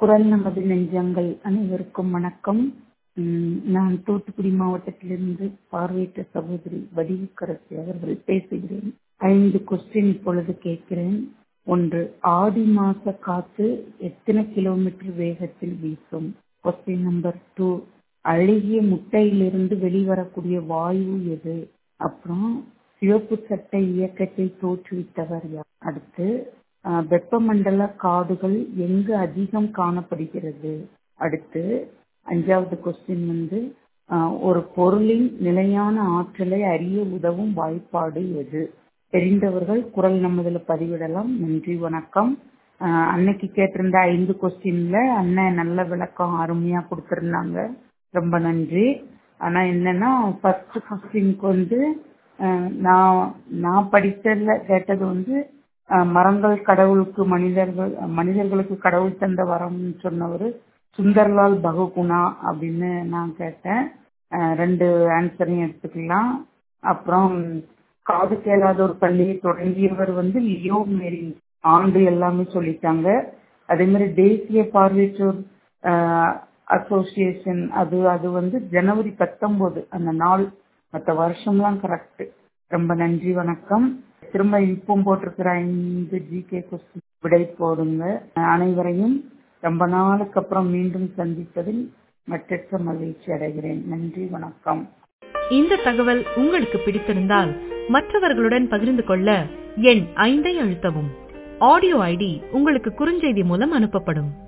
குரல் நமது நெஞ்சங்கள் அனைவருக்கும் வணக்கம் உம் நான் தூத்துக்குடி மாவட்டத்திலிருந்து பார்வையற்ற சகோதரி வடிவுக்கரசி அவர்கள் பேசுகிறேன் ஐந்து கொஸ்டின் இப்பொழுது கேட்கிறேன் ஒன்று ஆடி மாச காற்று எத்தனை கிலோமீட்டர் வேகத்தில் வீசும் கொஸ்டின் நம்பர் டூ அழுகிய முட்டையிலிருந்து வெளிவரக்கூடிய வாயு எது அப்புறம் சிவப்பு சட்டை இயக்கத்தை தோற்றுவித்தவர் யார் அடுத்து அஹ், வெப்பமண்டல காடுகள் எங்கு அதிகம் காணப்படுகிறது அடுத்து அஞ்சாவது கொஸ்டின் வந்து அஹ், ஒரு பொருளின் நிலையான ஆற்றலை அறிய உதவும் வாய்ப்பாடு எது தெரிந்தவர்கள் குரல் நமதுல பதிவிடலாம் நன்றி வணக்கம் அஹ், அன்னைக்கு கேட்டிருந்த ஐந்து கொஸ்டின்ல அண்ணன் நல்ல விளக்கம் அருமையா கொடுத்திருந்தாங்க ரொம்ப நன்றி ஆனா என்னன்னா ஃபர்ஸ்ட் கொஸ்டினுக்கு வந்து அஹ், நான் நான் படித்ததுல கேட்டது வந்து அஹ், மரங்கள் கடவுளுக்கு மனிதர்கள் மனிதர்களுக்கு கடவுள் தந்த வரம்னு சொன்னவர் சுந்தர்லால் பகுகுணா அப்படின்னு நான் கேட்டேன் அஹ், ரெண்டு ஆன்சரையும் எடுத்துக்கலாம் அப்புறம் காது கேளாத ஒரு பள்ளியை தொடங்கியவர் வந்து லியோ மேரி ஆண்டு எல்லாமே சொல்லிட்டாங்க அதே மாதிரி தேசிய பார்வையற்றோர் அசோசியேஷன் அது அது வந்து ஜனவரி பத்தொன்பது அந்த நாள் மற்ற வருஷம்லாம் கரெக்ட் ரொம்ப நன்றி வணக்கம் திரும்ப இப்பவும் போட்டிருக்கிற ஐந்து ஜிகே கொஸ்டின் விடை போடுங்க அனைவரையும் ரொம்ப நாளுக்கு அப்புறம் மீண்டும் சந்திப்பதில் மற்றற்ற மகிழ்ச்சி அடைகிறேன் நன்றி வணக்கம் இந்த தகவல் உங்களுக்கு பிடித்திருந்தால் மற்றவர்களுடன் பகிர்ந்து கொள்ள எண் ஐந்தை அழுத்தவும் ஆடியோ ஐடி உங்களுக்கு குறுஞ்செய்தி மூலம் அனுப்பப்படும்